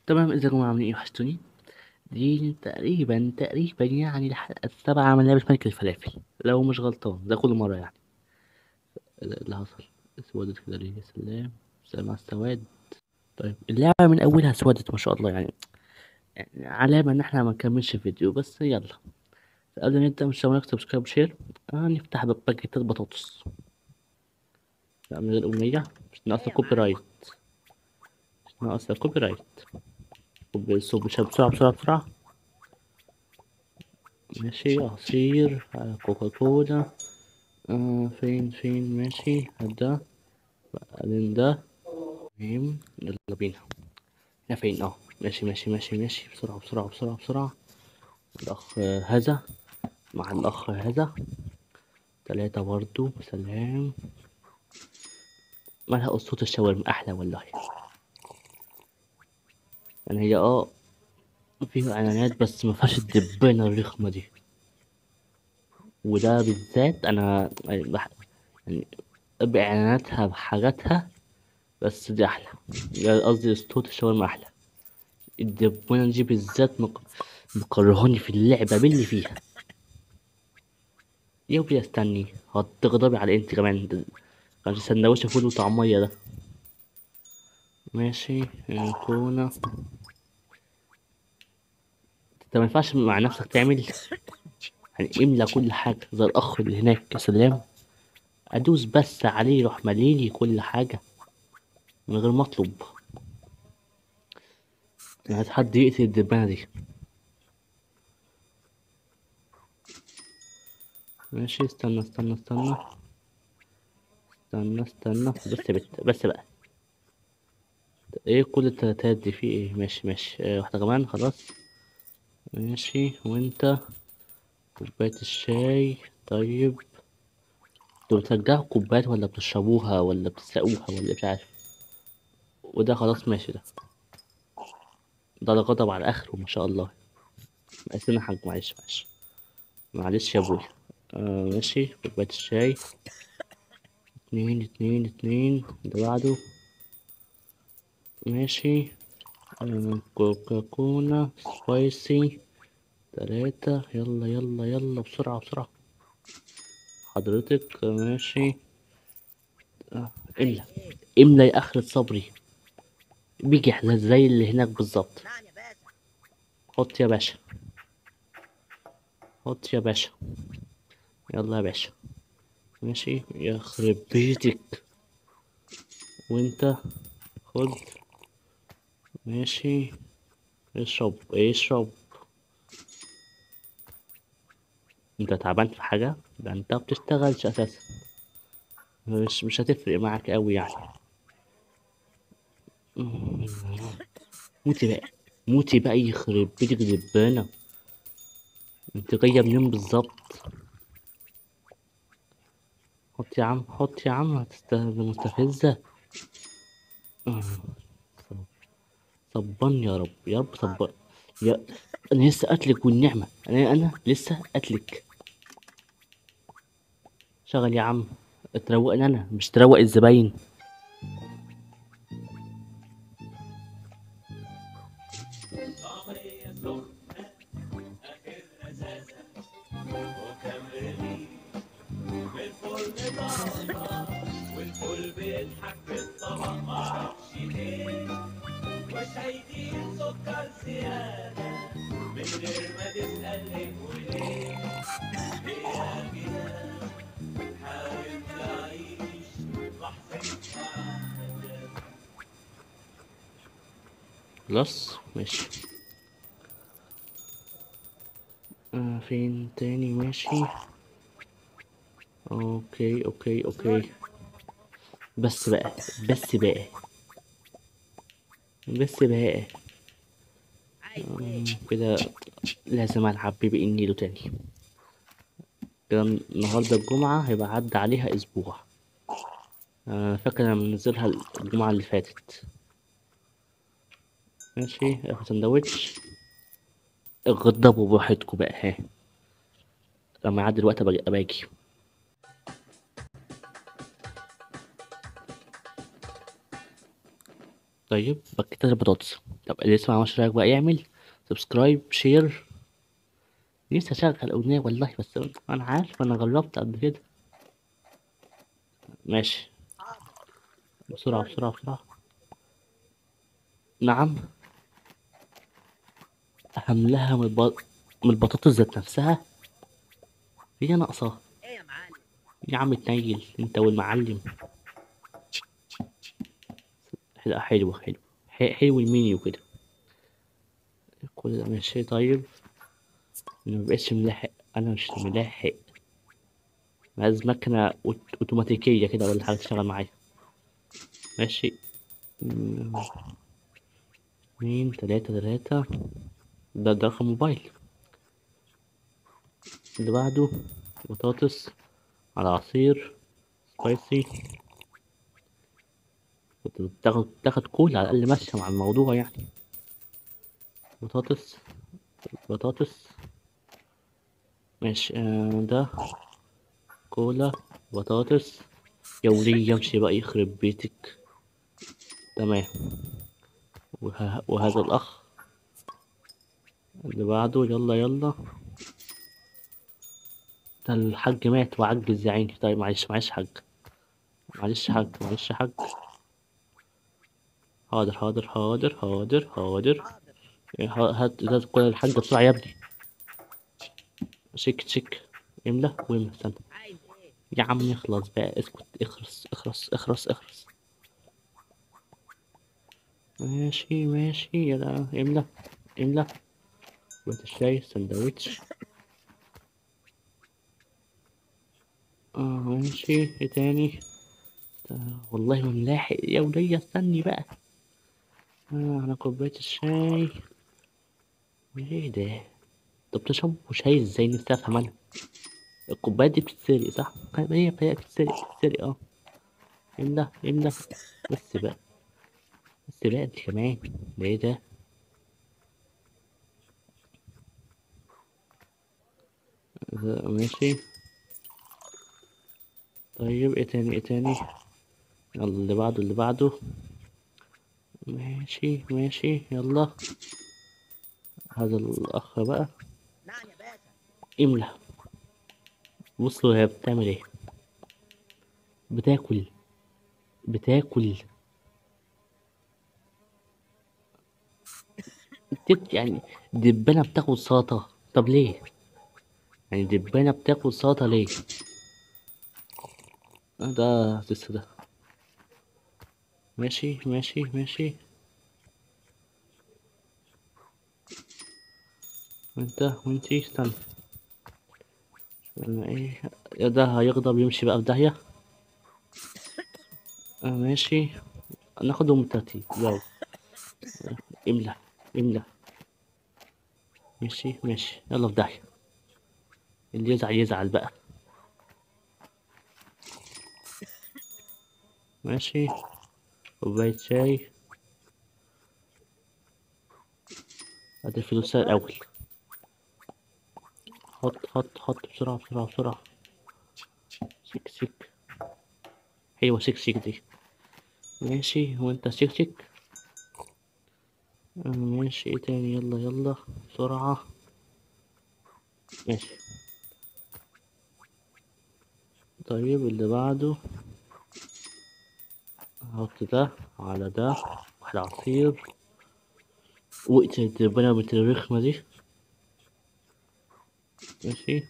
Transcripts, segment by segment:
تمام ازيكم عاملين ايه وحشتوني دي تقريبا تقريبا يعني الحلقة السابعة من لعبة ملك الفلافل لو مش غلطان ده كل مرة يعني اللي حصل اسودت كده ليه يا سلام سلام على السواد طيب اللعبة من أولها اسودت ما شاء الله يعني, يعني علامة إن احنا ما نكملش فيديو بس يلا قبل ما نبدأ مش نكتب سبسكرايب وشير آه نفتح باكيتات بطاطس لا من غير أغنية مش ناقصة كوبي رايت مش ناقصة كوبي رايت وبالصوب بسرعة بسرعة بسرعة ماشي عصير على كوكا كولا آه فين فين ماشي ده بعدين ده تمام يلا بينا احنا فين اه ماشي ماشي ماشي ماشي بسرعة بسرعة بسرعة بسرعة الأخ هذا مع الأخ هذا تلاتة برضو سلام مالها قصة الشاورما أحلى والله يعني هي اه فيها اعلانات بس ما فيهاش الدبانة الرخمة دي وده بالذات انا يعني بح... يعني باعلاناتها بحاجاتها بس دي احلى يعني قصدي صوت الشاورما احلى الدبانة دي بالذات مك... مكرهاني في اللعبة باللي فيها يوبي استني هتغضبي على انت كمان ده كان سندوتش فول وطعمية ده ماشي كونا انت ما ينفعش مع نفسك تعمل يعني املى كل حاجة زي الأخ اللي هناك يا سلام أدوس بس عليه يروح مليلي كل حاجة من غير ما أطلب عايز حد يقتل الدبانة دي ماشي استنى استنى استنى استنى استنى بس يا بت بس بقى ايه كل التلاتات دي في ايه ماشي ماشي اه واحدة كمان خلاص ماشي وانت كوباية الشاي طيب انتوا بترجعوا كوبايات ولا بتشربوها ولا بتسرقوها ولا مش عارف وده خلاص ماشي ده ده غضب على اخره ما شاء الله معلش انا حاج معلش معلش معلش يا ابويا آه ماشي كوباية الشاي اتنين اتنين اتنين ده بعده ماشي آه كوكا كولا سبايسي تلاتة يلا يلا يلا بسرعة بسرعة حضرتك ماشي آه. املا املا يا اخرة صبري بيجي زي اللي هناك بالظبط حط يا باشا حط يا باشا يلا يا باشا ماشي يخرب بيتك وانت خد ماشي اشرب اشرب انت تعبان في حاجة ده انت بتشتغلش اساسا مش مش هتفرق معاك قوي يعني موتي بقى موتي بقى يخرب بيتك دبانة انت جاية منين بالظبط حط يا عم حط يا عم هتستهبل مستفزة صبان يا رب يا رب صبان يا انا لسه قتلك والنعمة انا انا لسه قتلك شغل يا عم تروقني انا مش تروق الزباين والكل بيضحك في الطبق معرفش ليه مش هيدين سكر زيادة من غير ما تسأل ليه وليه هي كده حاول تعيش لحظة سعادة خلاص ماشي آه فين تاني ماشي اوكي اوكي اوكي بس بقى بس بقى بس بقى آه، كده لازم العب بيبي النيلو تاني كده النهارده الجمعة هيبقى عدى عليها اسبوع آه فاكر انا منزلها الجمعة اللي فاتت ماشي اخد سندوتش اغضبوا براحتكوا بقى ها لما يعدي الوقت باجي باجي طيب بكتة البطاطس طب اللي لسه ما عملش لايك بقى يعمل سبسكرايب شير نفسي اشغل اغنية والله بس انا عارف انا جربت قبل كده ماشي بسرعة بسرعة بسرعة نعم هملها من, الب... من البطاطس ذات نفسها هي ناقصة ايه يا معلم يا عم تنيل انت والمعلم لا حلو حلو ح- حلو المنيو كده كل ده ماشي طيب انا مبقتش ملاحق انا مش ملاحق عايز مكنة أوت- اوتوماتيكية كده ولا حاجة تشتغل معايا ماشي م- اتنين تلاتة تلاتة ده ده رقم موبايل اللي بعده بطاطس على عصير سبايسي كنت بتاخد تاخد كول على الأقل ماشية مع الموضوع يعني بطاطس بطاطس ماشي آه ده كولا بطاطس يا ولي يمشي بقى يخرب بيتك تمام وه... وهذا الأخ اللي بعده يلا يلا ده الحاج مات وعجز يا عيني طيب معلش معلش حاج معلش حاج معلش حاج حاضر حاضر حاضر حاضر حاضر حاضر إيه، ها- هات ازازة كل الحاجة بسرعة يا ابني شيك شيك املى واملى استنى عايز ايه يا عم اخلص بقى اسكت اخرس اخرس اخرس اخرس ماشي ماشي يلا املى املى كوباية الشاي سندوتش اه ماشي ايه تاني آه، والله ما ملاحق يا ولية استني بقى آه على كوباية الشاي ايه ده طب تشربوا شاي ازاي نفسي افهم انا الكوبايات دي بتتسرق صح؟ هي هي بتتسرق بتتسرق اه املا املا بس بقى بس بقى انت كمان ده ايه ده؟ ده ماشي طيب ايه تاني ايه تاني يلا اللي بعده اللي بعده ماشي ماشي يلا هذا الأخ بقى نعم يا باشا املا بصوا هي بتعمل ايه بتاكل بتاكل تت يعني دبانة بتاكل سلطة طب ليه يعني دبانة بتاكل سلطة ليه آه ده لسه ده ماشي ماشي ماشي وانت وانتي استنى أنا ايه يا ده هيغضب يمشي بقى في داهية آه ماشي ناخدهم بالترتيب يلا املا املا ماشي ماشي يلا في داهية اللي يزعل يزعل بقى ماشي كوباية شاي هات الفلوس الأول حط حط حط بسرعة بسرعة بسرعة شيك شيك حلوة شيك شيك دي ماشي وانت شيك شيك آه، ماشي ايه تاني يلا يلا بسرعة ماشي طيب اللي بعده احط ده على ده واحد عصير وقت الدبانة بنت الرخمة دي ماشي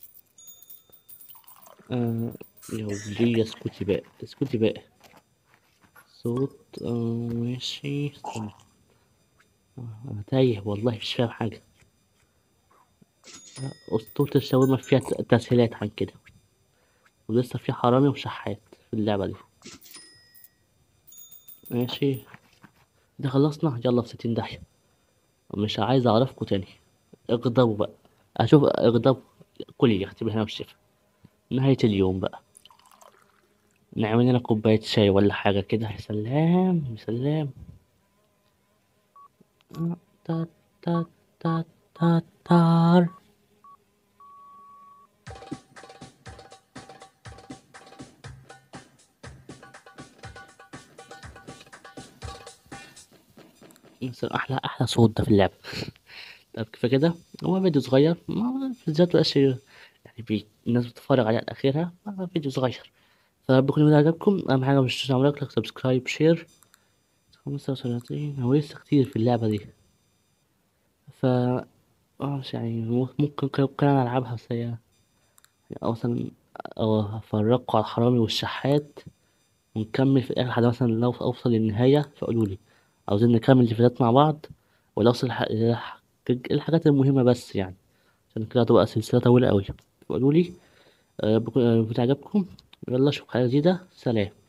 آه يا ولية اسكتي بقى اسكتي بقى صوت آه ماشي استنى آه انا تايه والله مش فاهم حاجة آه، أسطورة الشاورما فيها ت- تسهيلات عن كده ولسه في حرامي وشحات في اللعبة دي ماشي ده خلصنا يلا في ستين داهية مش عايز اعرفكوا تاني اغضبوا بقى اشوف اغضبوا كلي يا اختي بالهنا والشفا نهاية اليوم بقى نعمل لنا كوباية شاي ولا حاجة كده يا سلام يا سلام تا تا تا تا تار مثلا احلى احلى صوت ده في اللعبه طب كيف كده هو فيديو صغير ما فيديوهات مبقاش يعني بي... الناس بتتفرج عليه لاخرها ما فيديو صغير فرب يكون الفيديو عجبكم اهم حاجه مش تعملوا لايك سبسكرايب شير خمسة وثلاثين هو لسه كتير في اللعبة دي ف اه مش يعني ممكن ممكن انا العبها بس هي يعني أو مثلا أو هفرجكوا على الحرامي والشحات ونكمل في الآخر لحد مثلا لو أوصل للنهاية فقولولي عاوزين نكمل الفيديوهات مع بعض ولا أوصل الح- الح- الحاجات المهمة بس يعني عشان كده هتبقى سلسلة طويلة أوي فقولولي آه، بكون- آه، الفيديو عجبكم يلا أشوفكم حاجة جديدة سلام